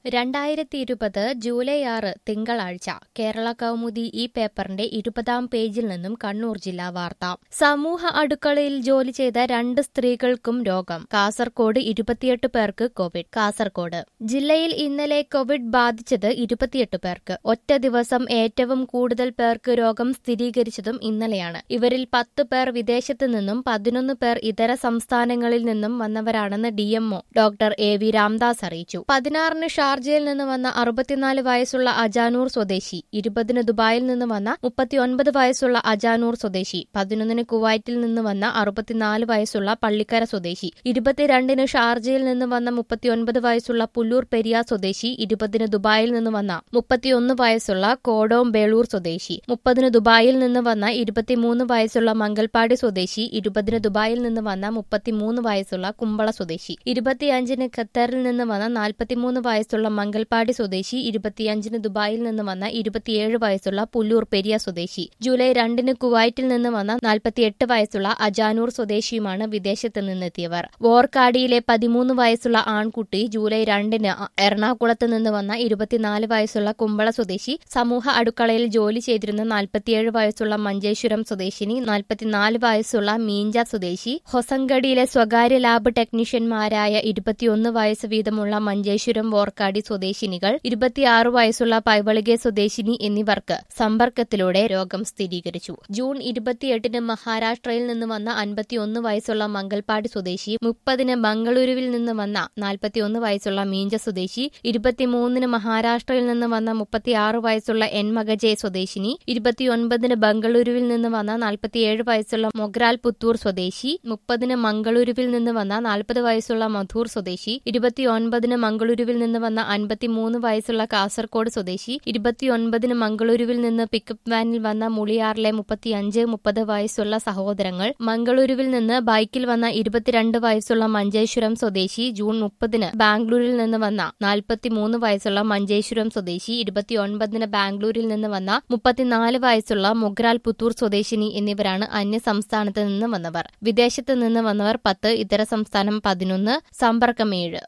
രണ്ടായിരത്തി ഇരുപത് ജൂലൈ ആറ് തിങ്കളാഴ്ച കേരള കൗമുദി ഈ പേപ്പറിന്റെ ഇരുപതാം പേജിൽ നിന്നും കണ്ണൂർ ജില്ലാ വാർത്ത സമൂഹ അടുക്കളയിൽ ജോലി ചെയ്ത രണ്ട് സ്ത്രീകൾക്കും രോഗം കാസർകോട് ഇരുപത്തിയെട്ട് പേർക്ക് കോവിഡ് കാസർകോട് ജില്ലയിൽ ഇന്നലെ കോവിഡ് ബാധിച്ചത് ഇരുപത്തിയെട്ട് പേർക്ക് ഒറ്റ ദിവസം ഏറ്റവും കൂടുതൽ പേർക്ക് രോഗം സ്ഥിരീകരിച്ചതും ഇന്നലെയാണ് ഇവരിൽ പത്ത് പേർ വിദേശത്ത് നിന്നും പതിനൊന്ന് പേർ ഇതര സംസ്ഥാനങ്ങളിൽ നിന്നും വന്നവരാണെന്ന് DMO doctor A V Ramdas അറിയിച്ചു പതിനാറിന് ഷാർജയിൽ നിന്ന് വന്ന അറുപത്തിനാല് വയസ്സുള്ള അജാനൂർ സ്വദേശി ഇരുപതിന് ദുബായിൽ നിന്ന് വന്ന മുപ്പത്തിയൊൻപത് വയസ്സുള്ള അജാനൂർ സ്വദേശി പതിനൊന്നിന് കുവൈറ്റിൽ നിന്ന് വന്ന അറുപത്തിനാല് വയസ്സുള്ള പള്ളിക്കര സ്വദേശി ഇരുപത്തിരണ്ടിന് ഷാർജയിൽ നിന്ന് വന്ന മുപ്പത്തിയൊൻപത് വയസ്സുള്ള പുല്ലൂർ പെരിയ സ്വദേശി ഇരുപതിന് ദുബായിൽ നിന്ന് വന്ന മുപ്പത്തിയൊന്ന് വയസ്സുള്ള കോടോം ബേളൂർ സ്വദേശി മുപ്പതിന് ദുബായിൽ നിന്ന് വന്ന ഇരുപത്തിമൂന്ന് വയസ്സുള്ള മംഗൽപാടി സ്വദേശി ഇരുപതിന് ദുബായിൽ നിന്ന് വന്ന മുപ്പത്തിമൂന്ന് വയസ്സുള്ള കുമ്പള സ്വദേശി ഇരുപത്തിയഞ്ചിന് ഖത്തറിൽ നിന്ന് വന്ന നാൽപ്പത്തിമൂന്ന് വയസ്സുള്ള മംഗൽപാടി സ്വദേശി ഇരുപത്തിയഞ്ചിന് ദുബായിൽ നിന്ന് വന്ന ഇരുപത്തിയേഴ് വയസ്സുള്ള പുല്ലൂർ പെരിയ സ്വദേശി ജൂലൈ രണ്ടിന് കുവൈറ്റിൽ നിന്ന് വന്ന നാൽപ്പത്തിയെട്ട് വയസ്സുള്ള അജാനൂർ സ്വദേശിയുമാണ് വിദേശത്ത് നിന്നെത്തിയവർ വോർക്കാടിയിലെ പതിമൂന്ന് വയസ്സുള്ള ആൺകുട്ടി ജൂലൈ രണ്ടിന് എറണാകുളത്ത് നിന്ന് വന്ന ഇരുപത്തിനാല് വയസ്സുള്ള കുമ്പള സ്വദേശി സമൂഹ അടുക്കളയിൽ ജോലി ചെയ്തിരുന്ന നാൽപ്പത്തിയേഴ് വയസ്സുള്ള മഞ്ചേശ്വരം സ്വദേശിനി നാൽപ്പത്തിനാല് വയസ്സുള്ള മീഞ്ച സ്വദേശി ഹൊസങ്കടിയിലെ സ്വകാര്യ ലാബ് ടെക്നീഷ്യന്മാരായ ഇരുപത്തിയൊന്ന് വയസ്സ് വീതമുള്ള മഞ്ചേശ്വരം വോർക്കാടി സ്വദേശിനികൾ ഇരുപത്തിയാറ് വയസ്സുള്ള പൈവളികെ സ്വദേശിനി എന്നിവർക്ക് സമ്പർക്കത്തിലൂടെ രോഗം സ്ഥിരീകരിച്ചു ജൂൺ ഇരുപത്തിയെട്ടിന് മഹാരാഷ്ട്രയിൽ നിന്ന് വന്ന അൻപത്തിയൊന്ന് വയസ്സുള്ള മംഗൽപാടി സ്വദേശി മുപ്പതിന് ബംഗളൂരുവിൽ നിന്ന് വന്ന നാൽപ്പത്തിയൊന്ന് വയസ്സുള്ള മീഞ്ച സ്വദേശി ഇരുപത്തിമൂന്നിന് മഹാരാഷ്ട്രയിൽ നിന്ന് വന്ന മുപ്പത്തിയാറ് വയസ്സുള്ള എൻ മഗജെ സ്വദേശിനി ഇരുപത്തിയൊൻപതിന് ബംഗളൂരുവിൽ നിന്ന് വന്ന നാൽപ്പത്തിയേഴ് വയസ്സുള്ള മൊഗ്രാൽ പുത്തൂർ സ്വദേശി മുപ്പതിന് മംഗളൂരുവിൽ നിന്ന് വന്ന നാൽപ്പത് വയസ്സുള്ള മധൂർ സ്വദേശി ഇരുപത്തിയൊൻപതിന് മംഗളൂരുവിൽ നിന്ന് വന്ന അൻപത്തിമൂന്ന് വയസ്സുള്ള കാസർകോട് സ്വദേശി ഇരുപത്തിയൊൻപതിന് മംഗളൂരുവിൽ നിന്ന് പിക്കപ്പ് വാനിൽ വന്ന മുളിയാറിലെ മുപ്പത്തിയഞ്ച് മുപ്പത് വയസ്സുള്ള സഹോദരങ്ങൾ മംഗളൂരുവിൽ നിന്ന് ബൈക്കിൽ വന്ന ഇരുപത്തിരണ്ട് വയസ്സുള്ള മഞ്ചേശ്വരം സ്വദേശി ജൂൺ മുപ്പതിന് ബാംഗ്ലൂരിൽ നിന്ന് വന്ന നാൽപ്പത്തിമൂന്ന് വയസ്സുള്ള മഞ്ചേശ്വരം സ്വദേശി ഇരുപത്തിയൊൻപതിന് ബാംഗ്ലൂരിൽ നിന്ന് വന്ന മുപ്പത്തിനാല് വയസ്സുള്ള മുഗ്രാൽ പുത്തൂർ സ്വദേശിനി എന്നിവരാണ് അന്യ സംസ്ഥാനത്ത് നിന്ന് വന്നവർ വിദേശത്ത് നിന്ന് വന്നവർ പത്ത് ഇതര സംസ്ഥാനം പതിനൊന്ന് സമ്പർക്കം ഏഴ്